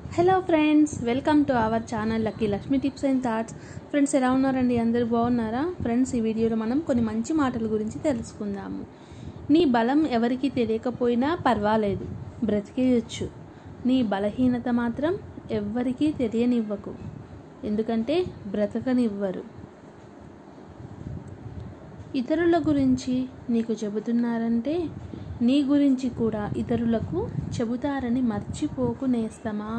hello friends welcome to our channel lucky Lakshmi tips and thoughts friends ఎలా ఉన్నారండి అందరు బాగున్నారా ఫ్రెండ్స్ ఈ వీడియోలో మనం కొన్ని మంచి మాటల గురించి తెలుసుకుందాము నీ బలం ఎవరికి తెలియకపోయినా పర్వాలేదు బ్రతికేయచ్చు నీ బలహీనత మాత్రం ఎవ్వరికీ తెలియనివ్వకు ఎందుకంటే బ్రతకనివ్వరు ఇతరుల గురించి నీకు చెబుతున్నారంటే నీ గురించి కూడా ఇతరులకు చెబుతారని మర్చిపోకు నేస్తమా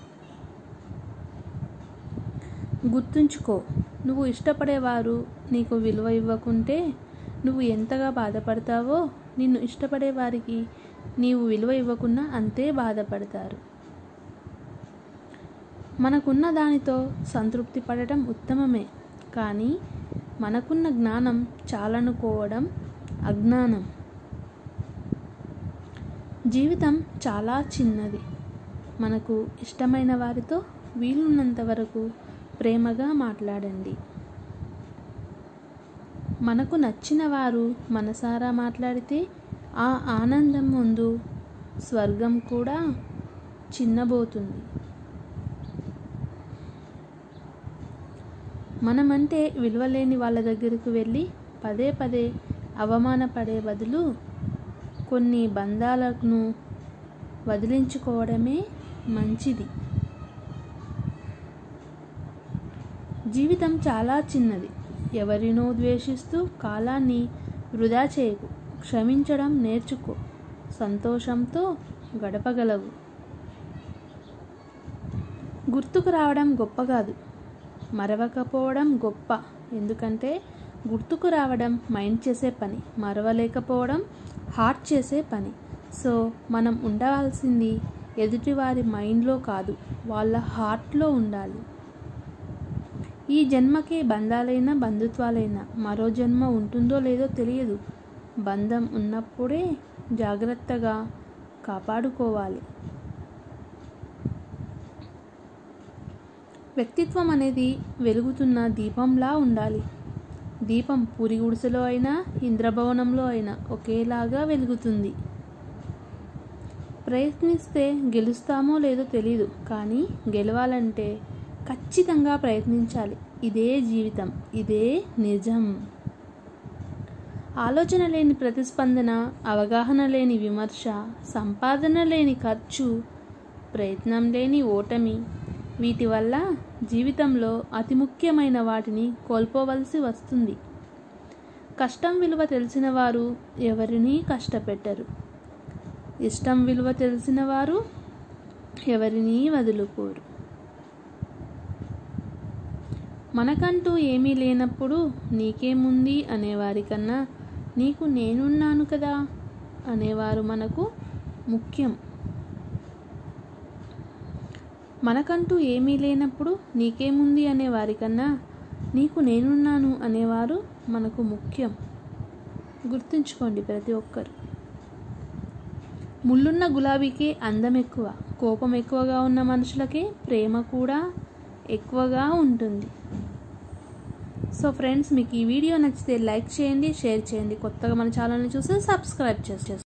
గుర్తుంచుకో నువ్వు ఇష్టపడేవారు నీకు విలువ ఇవ్వకుంటే నువ్వు ఎంతగా బాధపడతావో నిన్ను ఇష్టపడే వారికి నీవు విలువ ఇవ్వకున్నా అంతే బాధపడతారు మనకున్న దానితో సంతృప్తి పడటం ఉత్తమమే కానీ మనకున్న జ్ఞానం చాలనుకోవడం అజ్ఞానం జీవితం చాలా చిన్నది మనకు ఇష్టమైన వారితో వీలున్నంత వరకు ప్రేమగా మాట్లాడండి మనకు నచ్చిన వారు మనసారా మాట్లాడితే ఆ ఆనందం ముందు స్వర్గం కూడా చిన్నబోతుంది మనమంటే విలువలేని వాళ్ళ దగ్గరకు వెళ్ళి పదే పదే అవమానపడే బదులు కొన్ని బంధాలను వదిలించుకోవడమే మంచిది జీవితం చాలా చిన్నది ఎవరినో ద్వేషిస్తూ కాలాన్ని వృధా చేయకు క్షమించడం నేర్చుకో సంతోషంతో గడపగలవు గుర్తుకు రావడం గొప్ప కాదు మరవకపోవడం గొప్ప ఎందుకంటే గుర్తుకు రావడం మైండ్ చేసే పని మరవలేకపోవడం హార్ట్ చేసే పని సో మనం ఉండవలసింది ఎదుటివారి మైండ్లో కాదు వాళ్ళ హార్ట్లో ఉండాలి ఈ జన్మకే బంధాలైనా బంధుత్వాలైనా మరో జన్మ ఉంటుందో లేదో తెలియదు బంధం ఉన్నప్పుడే జాగ్రత్తగా కాపాడుకోవాలి వ్యక్తిత్వం అనేది వెలుగుతున్న దీపంలా ఉండాలి దీపం పూరి గుడిసెలో అయినా ఇంద్రభవనంలో అయినా ఒకేలాగా వెలుగుతుంది ప్రయత్నిస్తే గెలుస్తామో లేదో తెలీదు కానీ గెలవాలంటే ఖచ్చితంగా ప్రయత్నించాలి ఇదే జీవితం ఇదే నిజం ఆలోచన లేని ప్రతిస్పందన అవగాహన లేని విమర్శ సంపాదన లేని ఖర్చు ప్రయత్నం లేని ఓటమి వీటి వల్ల జీవితంలో అతి ముఖ్యమైన వాటిని కోల్పోవలసి వస్తుంది కష్టం విలువ తెలిసిన వారు ఎవరినీ కష్టపెట్టరు ఇష్టం విలువ తెలిసిన వారు ఎవరినీ వదులుకోరు మనకంటూ ఏమీ లేనప్పుడు నీకేముంది అనేవారికన్నా నీకు నేనున్నాను కదా అనేవారు మనకు ముఖ్యం మనకంటూ ఏమీ లేనప్పుడు నీకేముంది అనే వారికన్నా నీకు నేనున్నాను అనేవారు మనకు ముఖ్యం గుర్తుంచుకోండి ప్రతి ఒక్కరు ముళ్ళున్న గులాబీకే అందం ఎక్కువ కోపం ఎక్కువగా ఉన్న మనుషులకే ప్రేమ కూడా ఎక్కువగా ఉంటుంది సో ఫ్రెండ్స్ మీకు ఈ వీడియో నచ్చితే లైక్ చేయండి షేర్ చేయండి కొత్తగా మన ఛానల్ని చూసి సబ్స్క్రైబ్ చేసి